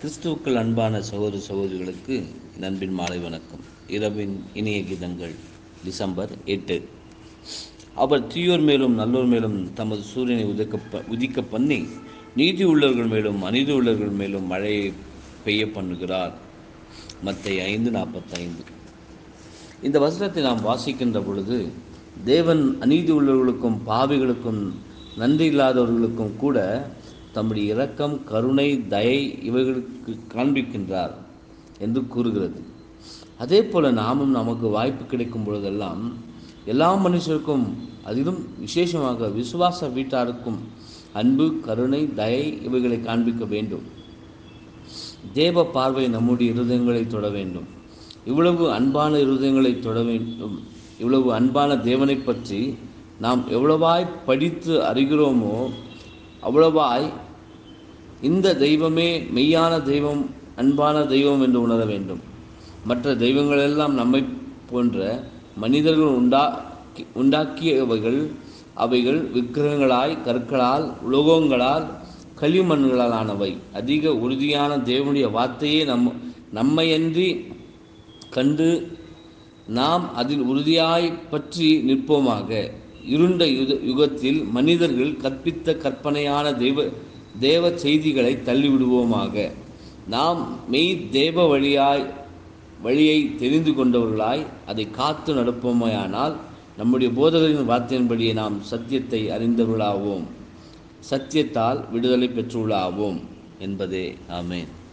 கிறிஸ்துவுக்கள் அன்பான சகோதர சகோதரிகளுக்கு நண்பின் மாலை வணக்கம் இரவின் இனிய கீதங்கள் டிசம்பர் எட்டு அவர் தீயோர் மேலும் நல்லோர் மேலும் தமது சூரியனை உதிக்க உதிக்க பண்ணி நீதி உள்ளவர்கள் மேலும் அநீதி உள்ளவர்கள் மேலும் மழையை பெய்ய பண்ணுகிறார் மத்தை ஐந்து நாற்பத்தைந்து இந்த வசனத்தை நாம் வாசிக்கின்ற பொழுது தேவன் அநீதி உள்ளவர்களுக்கும் பாவிகளுக்கும் நன்றி இல்லாதவர்களுக்கும் கூட தம்முடைய இரக்கம் கருணை தயை இவைகளுக்கு காண்பிக்கின்றார் என்று கூறுகிறது அதே போல நாமும் நமக்கு வாய்ப்பு கிடைக்கும் பொழுதெல்லாம் எல்லா மனுஷருக்கும் அதிலும் விசேஷமாக விசுவாச வீட்டாருக்கும் அன்பு கருணை தயை இவைகளை காண்பிக்க வேண்டும் தேவ பார்வை நம்முடைய இருதயங்களை தொட வேண்டும் இவ்வளவு அன்பான இருதயங்களை தொட வேண்டும் இவ்வளவு அன்பான தேவனை பற்றி நாம் எவ்வளவாய் படித்து அறிகிறோமோ அவ்வளவாய் இந்த தெய்வமே மெய்யான தெய்வம் அன்பான தெய்வம் என்று உணர வேண்டும் மற்ற தெய்வங்களெல்லாம் நம்மை போன்ற மனிதர்கள் உண்டா உண்டாக்கியவைகள் அவைகள் விக்கிரகங்களாய் கற்களால் உலோகங்களால் களிமண்களால் ஆனவை அதிக உறுதியான தேவனுடைய வார்த்தையே நம் நம்மையன்றி கண்டு நாம் அதில் உறுதியாய் பற்றி நிற்போமாக இருண்ட யுக யுகத்தில் மனிதர்கள் கற்பித்த கற்பனையான தெய்வ தேவ செய்திகளை தள்ளிவிடுவோமாக நாம் மெய் தேவ வழியாய் வழியை தெரிந்து கொண்டவர்களாய் அதை காத்து நடப்போமையானால் நம்முடைய போதகரின் வார்த்தையின்படியே நாம் சத்தியத்தை அறிந்தவர்களாவோம் சத்தியத்தால் விடுதலை பெற்றுள்ளாவோம் என்பதே ஆமேன்